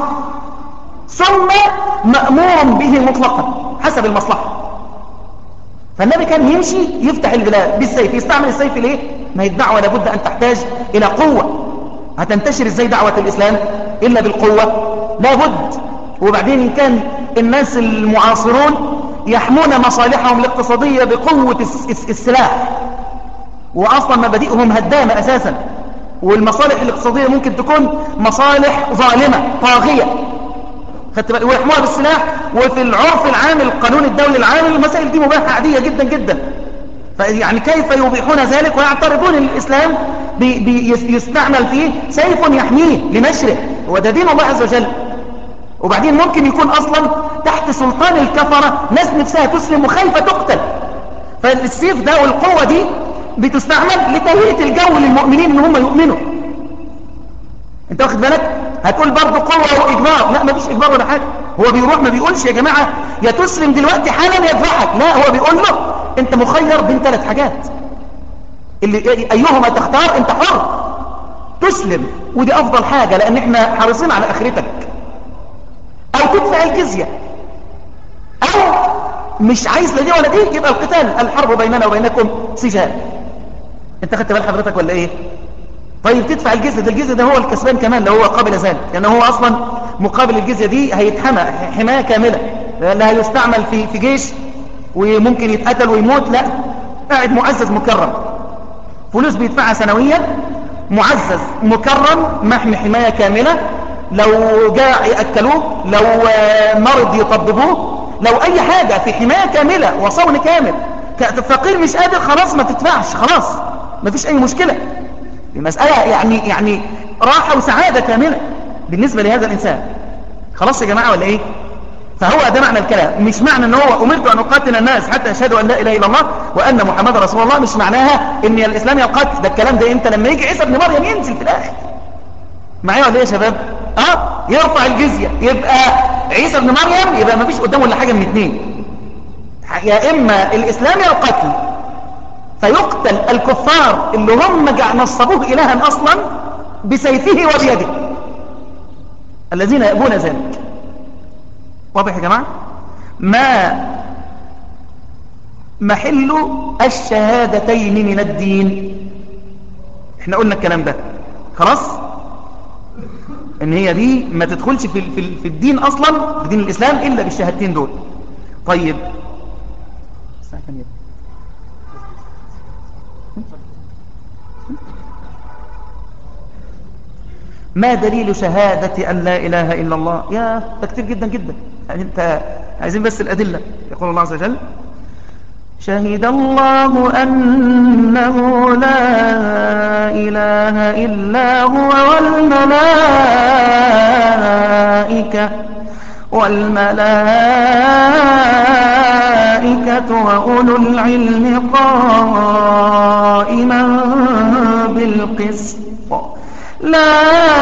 ثم مأمور به مطلقا حسب المصلحة فالنبي كان يمشي يفتح البلاد بالسيف يستعمل السيف ليه ما هي الدعوة لابد أن تحتاج إلى قوة هتنتشر ازاي دعوة الإسلام إلا بالقوة لابد وبعدين إن كان الناس المعاصرون يحمون مصالحهم الاقتصادية بقوة السلاح وأصلا مبادئهم هدامة أساسا والمصالح الاقتصادية ممكن تكون مصالح ظالمة طاغية ويحموها بالسلاح وفي العرف العام القانون الدولي العام المسائل دي مباحة عادية جدا جدا فيعني كيف يبيحون ذلك ويعترضون الإسلام بي بي يستعمل فيه سيف يحميه لنشره وده دين الله عز وجل وبعدين ممكن يكون أصلا تحت سلطان الكفرة ناس نفسها تسلم وخايفة تقتل فالسيف ده والقوة دي بتستعمل لتهيئة الجو للمؤمنين ان هم يؤمنوا انت واخد بالك هتقول برضه قوة واجبار لا مفيش اجبار ولا حاجة هو بيروح ما بيقولش يا جماعة يا تسلم دلوقتي حالا يذبحك لا هو بيقول له انت مخير بين ثلاث حاجات اللي ايهما تختار انت حر تسلم ودي افضل حاجة لان احنا حريصين على اخرتك او تدفع الجزية او مش عايز لا دي ولا دي يبقى القتال الحرب بيننا وبينكم سجال انت خدت بال حضرتك ولا ايه طيب تدفع الجزية ده الجزية ده هو الكسبان كمان لو هو قابل ذلك لأن هو أصلا مقابل الجزية دي هيتحمى حماية كاملة لا هيستعمل في في جيش وممكن يتقتل ويموت لا قاعد معزز مكرم فلوس بيدفعها سنويا معزز مكرم محمي حماية كاملة لو جاع يأكلوه لو مرض يطببوه لو أي حاجة في حماية كاملة وصون كامل فقير مش قادر خلاص ما تدفعش خلاص ما فيش أي مشكلة المسألة يعني يعني راحة وسعادة كاملة بالنسبة لهذا الإنسان خلاص يا جماعة ولا إيه فهو ده معنى الكلام مش معنى ان هو امرت ان اقاتل الناس حتى يشهدوا ان لا اله الا الله وان محمد رسول الله مش معناها ان الاسلام القتل ده الكلام ده امتى لما يجي عيسى ابن مريم ينزل في الاخر معايا ولا ايه يا شباب اه يرفع الجزيه يبقى عيسى ابن مريم يبقى ما فيش قدامه الا حاجه من اثنين يا اما الاسلام يا القتل فيقتل الكفار اللي هم نصبوه إلها أصلا بسيفه وبيده الذين يأبون ذلك واضح يا جماعة ما محل الشهادتين من الدين احنا قلنا الكلام ده خلاص ان هي دي ما تدخلش في, في, في الدين اصلا في دين الاسلام الا بالشهادتين دول طيب الساعه كام ما دليل شهادة أن لا إله إلا الله يا ده كتير جدا جدا يعني انت عايزين بس الأدلة يقول الله عز وجل شهد الله أنه لا إله إلا هو والملائكة والملائكة وأولو العلم قائما بالقسط لا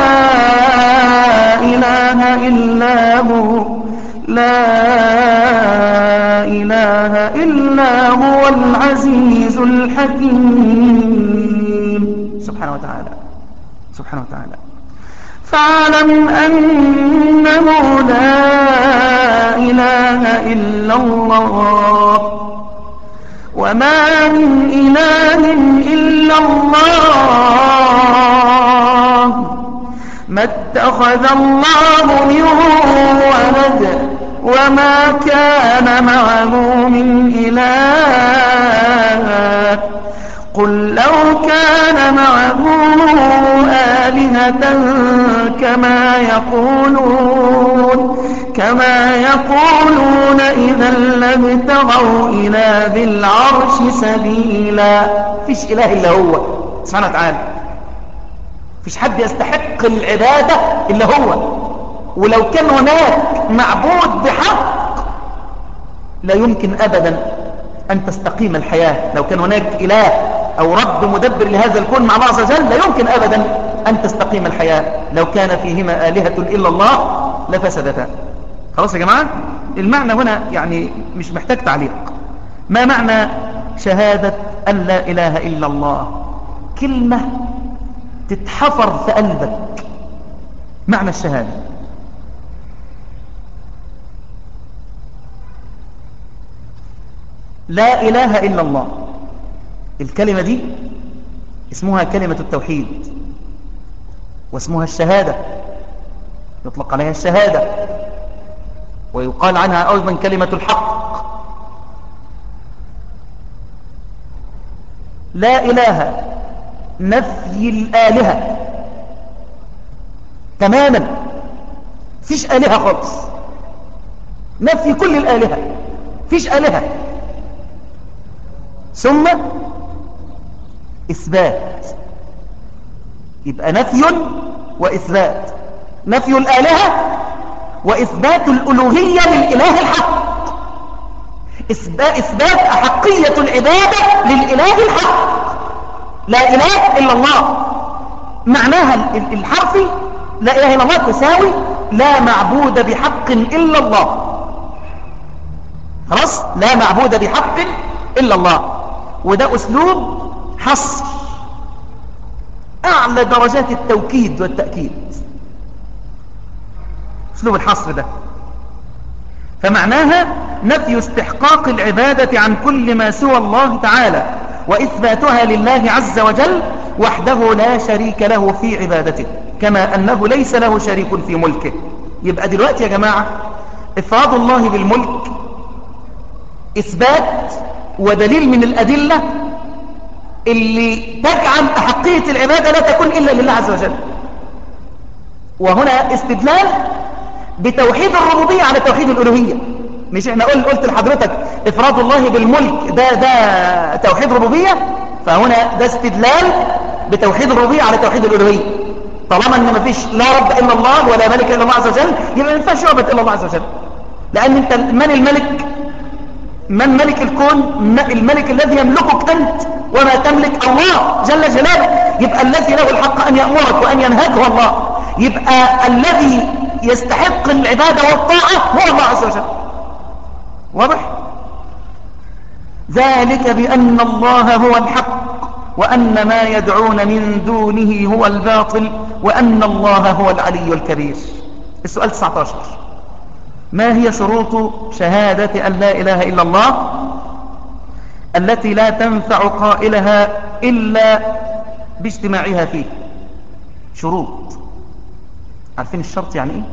إله إلا هو لا إله إلا هو العزيز الحكيم سبحانه وتعالى سبحانه وتعالى فاعلم أنه لا إله إلا الله وما من إله إلا الله ما اتخذ الله من ولد وما كان معه من إله قل لو كان معه آلهة كما يقولون كما يقولون إذا لابتغوا إلى ذي العرش سبيلا فيش إله إلا هو سبحانه وتعالى فيش حد يستحق العبادة إلا هو ولو كان هناك معبود بحق لا يمكن أبدا أن تستقيم الحياة لو كان هناك إله أو رب مدبر لهذا الكون مع الله عز وجل لا يمكن أبدا أن تستقيم الحياة لو كان فيهما آلهة إلا الله لفسدتا خلاص يا جماعة المعنى هنا يعني مش محتاج تعليق ما معنى شهادة أن لا إله إلا الله كلمة تتحفر في قلبك معنى الشهادة لا إله إلا الله الكلمة دي اسمها كلمة التوحيد واسمها الشهادة يطلق عليها الشهادة ويقال عنها أيضا كلمة الحق لا إله نفي الآلهة تماما فيش آلهة خالص نفي كل الآلهة فيش آلهة ثم إثبات يبقى نفي وإثبات نفي الآلهة وإثبات الألوهية للإله الحق إثبات أحقية العبادة للإله الحق لا إله إلا الله معناها الحرفي لا إله إلا الله تساوي لا معبود بحق إلا الله خلاص لا معبود بحق إلا الله وده أسلوب حصر أعلى درجات التوكيد والتأكيد أسلوب الحصر ده فمعناها نفي استحقاق العبادة عن كل ما سوى الله تعالى وإثباتها لله عز وجل وحده لا شريك له في عبادته كما أنه ليس له شريك في ملكه يبقى دلوقتي يا جماعة إفراد الله بالملك إثبات ودليل من الأدلة اللي تجعل أحقية العبادة لا تكون إلا لله عز وجل وهنا استدلال بتوحيد الربوبية على توحيد الألوهية مش احنا قلت قلت لحضرتك افراد الله بالملك ده ده توحيد ربوبية فهنا ده استدلال بتوحيد الربوبية على توحيد الألوهية طالما ان مفيش لا رب الا الله ولا ملك الا الله عز وجل يبقى ما ينفعش يعبد الا الله عز وجل لان انت من الملك من ملك الكون الملك الذي يملكك انت وما تملك الله جل جلاله يبقى الذي له الحق ان يامرك وان ينهاك هو الله يبقى الذي يستحق العباده والطاعه هو الله عز وجل واضح ذلك بان الله هو الحق وأن ما يدعون من دونه هو الباطل وأن الله هو العلي الكبير السؤال 19 ما هي شروط شهادة أن لا إله إلا الله التي لا تنفع قائلها إلا باجتماعها فيه شروط عارفين الشرط يعني إيه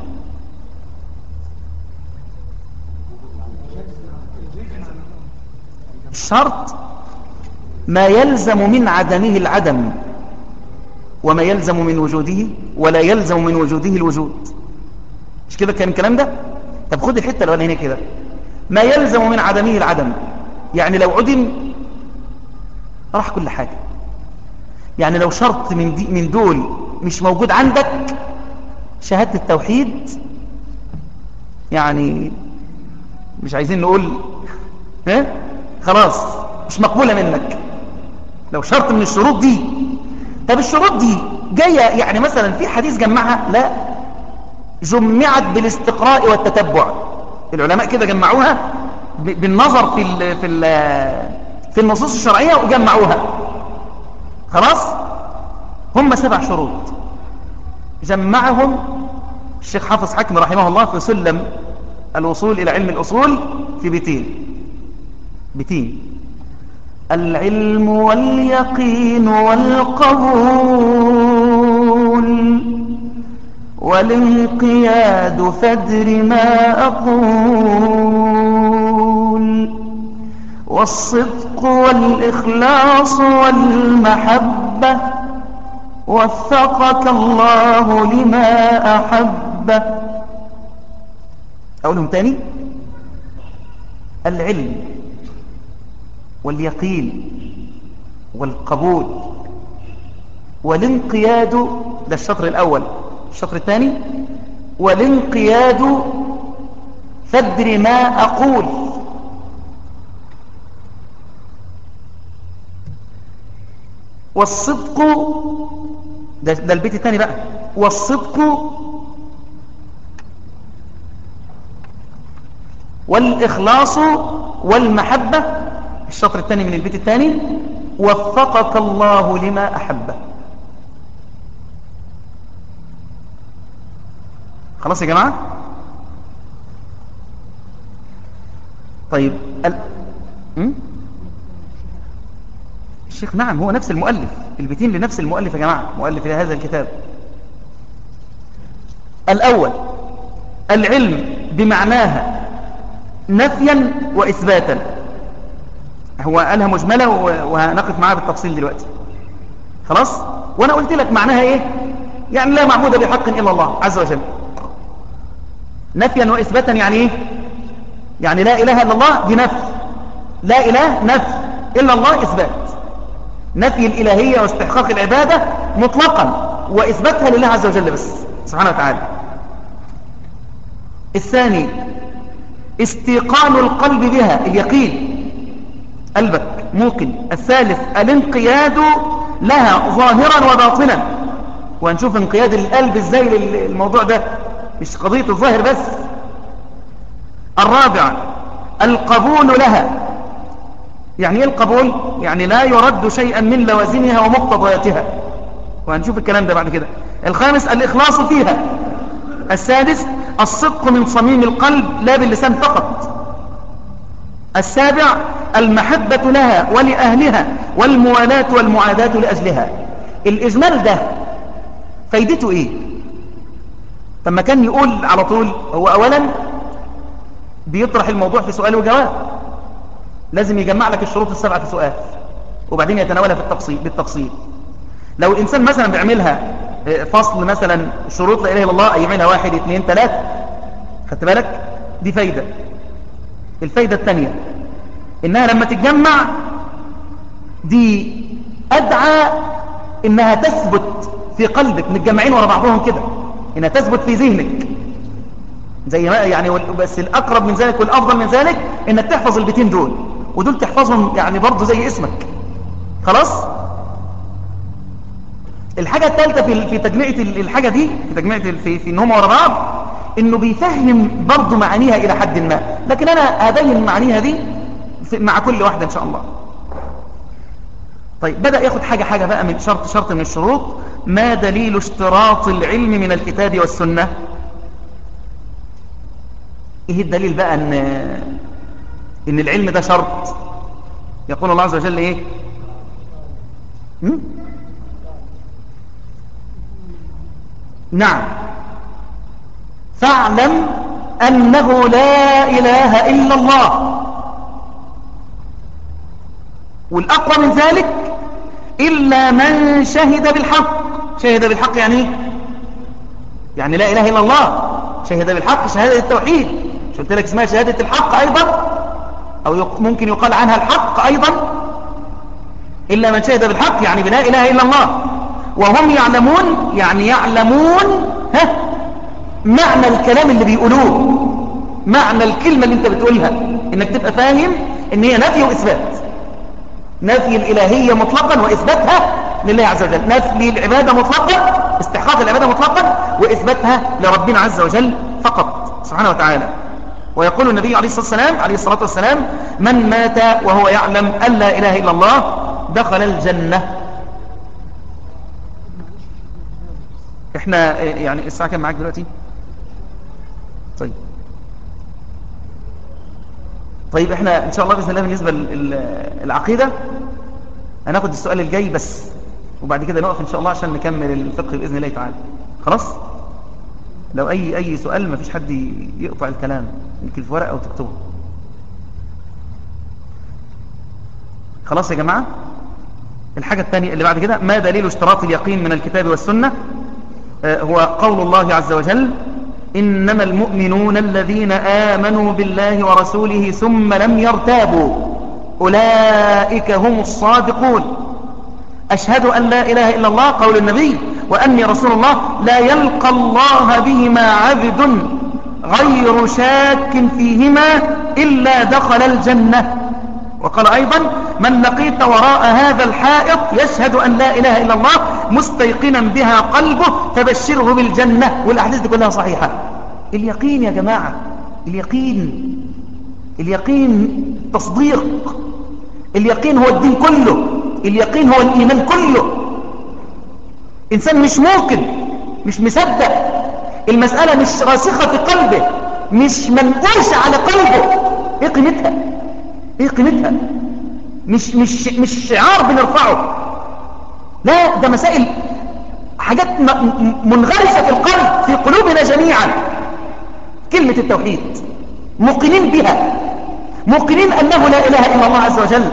الشرط ما يلزم من عدمه العدم وما يلزم من وجوده ولا يلزم من وجوده الوجود مش كده كان الكلام ده طب خد الحته الاولانيه كده ما يلزم من عدمه العدم يعني لو عدم راح كل حاجه يعني لو شرط من دي من دول مش موجود عندك شهاده التوحيد يعني مش عايزين نقول ها خلاص مش مقبوله منك لو شرط من الشروط دي طب الشروط دي جاية يعني مثلا في حديث جمعها لا جمعت بالاستقراء والتتبع العلماء كده جمعوها بالنظر في ال في ال في النصوص الشرعية وجمعوها خلاص هم سبع شروط جمعهم الشيخ حافظ حكم رحمه الله في سلم الوصول إلى علم الأصول في بيتين بيتين العلم واليقين والقبول والانقياد فدر ما أقول والصدق والإخلاص والمحبة وفقك الله لما أحب أقولهم تاني العلم واليقين والقبول والانقياد ده الشطر الأول الشطر الثاني والانقياد فدر ما أقول والصدق ده, ده البيت الثاني بقى والصدق والإخلاص والمحبة الشطر الثاني من البيت الثاني وفقك الله لما أحب خلاص يا جماعة طيب ال... م? الشيخ نعم هو نفس المؤلف البيتين لنفس المؤلف يا جماعة مؤلف لهذا الكتاب الأول العلم بمعناها نفيا وإثباتا هو قالها مجملة وهنقف معاها بالتفصيل دلوقتي خلاص وانا قلت لك معناها ايه يعني لا معبود بحق الا الله عز وجل نفيا واثباتا يعني ايه يعني لا اله الا الله دي نفي لا اله نفي الا الله اثبات نفي الالهيه واستحقاق العباده مطلقا واثباتها لله عز وجل بس سبحانه وتعالى الثاني استيقان القلب بها اليقين قلبك موقن الثالث الانقياد لها ظاهرا وباطنا وهنشوف انقياد القلب ازاي للموضوع ده مش قضية الظاهر بس الرابع القبول لها يعني ايه القبول يعني لا يرد شيئا من لوازمها ومقتضياتها وهنشوف الكلام ده بعد كده الخامس الإخلاص فيها السادس الصدق من صميم القلب لا باللسان فقط السابع المحبة لها ولأهلها والموالاة والمعاداة لأجلها الإجمال ده فايدته إيه لما كان يقول على طول هو أولا بيطرح الموضوع في سؤال وجواب لازم يجمع لك الشروط السبعة في سؤال وبعدين يتناولها في التفصيل بالتفصيل لو الإنسان مثلا بيعملها آه، فصل مثلا شروط لا إله إلا الله يعملها واحد اثنين ثلاثة خدت بالك دي فايدة الفايدة الثانية إنها لما تتجمع دي أدعى إنها تثبت في قلبك متجمعين ورا بعضهم كده إنها تثبت في ذهنك زي ما يعني بس الأقرب من ذلك والأفضل من ذلك إنك تحفظ البيتين دول ودول تحفظهم يعني برضه زي اسمك خلاص الحاجة الثالثة في في تجميعة الحاجة دي في تجميعة في في ان هم ورا بعض انه بيفهم برضه معانيها الى حد ما لكن انا ابين معانيها دي مع كل واحدة ان شاء الله طيب بدأ ياخد حاجة حاجة بقى من شرط شرط من الشروط ما دليل اشتراط العلم من الكتاب والسنة ايه الدليل بقى ان ان العلم ده شرط يقول الله عز وجل ايه م? نعم فاعلم أنه لا إله إلا الله والأقوى من ذلك إلا من شهد بالحق شهد بالحق يعني ايه يعني لا إله إلا الله شهد بالحق شهادة التوحيد مش قلت لك اسمها شهادة الحق أيضا أو ممكن يقال عنها الحق أيضا إلا من شهد بالحق يعني بلا إله إلا الله وهم يعلمون يعني يعلمون ها معنى الكلام اللي بيقولوه معنى الكلمة اللي انت بتقولها انك تبقى فاهم ان هي نفي وإثبات نفي الإلهية مطلقا وإثباتها لله عز وجل نفي العبادة مطلقا استحقاق العبادة مطلقا وإثباتها لربنا عز وجل فقط سبحانه وتعالى ويقول النبي عليه الصلاة والسلام عليه الصلاة والسلام من مات وهو يعلم أن لا إله إلا الله دخل الجنة احنا يعني الساعة كام معاك دلوقتي طيب طيب احنا ان شاء الله بإذن الله بالنسبة للعقيدة هناخد السؤال الجاي بس وبعد كده نقف ان شاء الله عشان نكمل الفقه بإذن الله تعالى خلاص لو اي اي سؤال ما فيش حد يقطع الكلام يمكن في ورقة او تكتبه خلاص يا جماعة الحاجة الثانية اللي بعد كده ما دليل اشتراط اليقين من الكتاب والسنة آه، هو قول الله عز وجل إنما المؤمنون الذين آمنوا بالله ورسوله ثم لم يرتابوا أولئك هم الصادقون أشهد أن لا إله إلا الله قول النبي وأني رسول الله لا يلقى الله بهما عبد غير شاك فيهما إلا دخل الجنة وقال أيضا من لقيت وراء هذا الحائط يشهد أن لا إله إلا الله مستيقنا بها قلبه فبشره بالجنة والأحاديث دي كلها صحيحة اليقين يا جماعة اليقين اليقين تصديق اليقين هو الدين كله اليقين هو الإيمان كله إنسان مش ممكن مش مصدق المسألة مش راسخة في قلبه مش منقوشة على قلبه ايه قيمتها ايه قيمتها مش مش مش شعار بنرفعه لا ده مسائل حاجات منغرسة في القلب في قلوبنا جميعا كلمة التوحيد موقنين بها موقنين أنه لا إله إلا الله عز وجل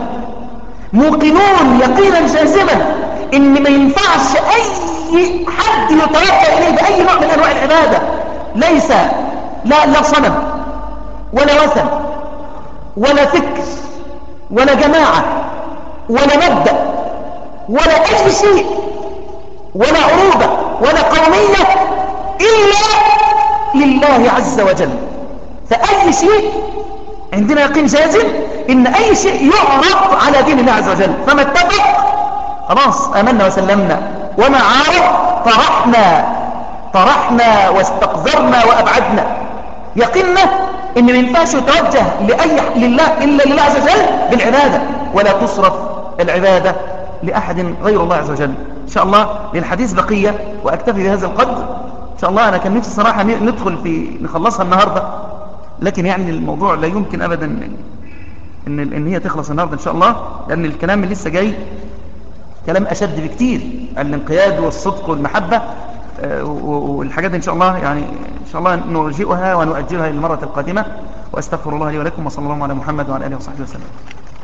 موقنون يقينا جازما إن ما ينفعش أي حد يتوقع إليه بأي نوع من أنواع العبادة ليس لا لا صنم ولا وثن ولا فكر ولا جماعة ولا مبدأ ولا أي شيء ولا عروبة ولا قومية إلا لله عز وجل فأي شيء عندنا يقين جازم إن أي شيء يعرض على دين الله عز وجل فما اتفق خلاص آمنا وسلمنا وما عارض طرحنا طرحنا واستقذرنا وأبعدنا يقيننا إن ما ينفعش يتوجه لأي لله إلا لله عز وجل بالعبادة ولا تصرف العبادة لأحد غير الله عز وجل إن شاء الله للحديث بقية وأكتفي بهذا القدر شاء الله أنا كان نفسي صراحة ندخل في نخلصها النهاردة لكن يعني الموضوع لا يمكن أبدا إن, إن هي تخلص النهاردة إن شاء الله لأن الكلام اللي لسه جاي كلام أشد بكتير الانقياد والصدق والمحبة والحاجات دي إن شاء الله يعني إن شاء الله نرجئها ونؤجلها للمرة القادمة وأستغفر الله لي ولكم وصلى الله على محمد وعلى آله وصحبه وسلم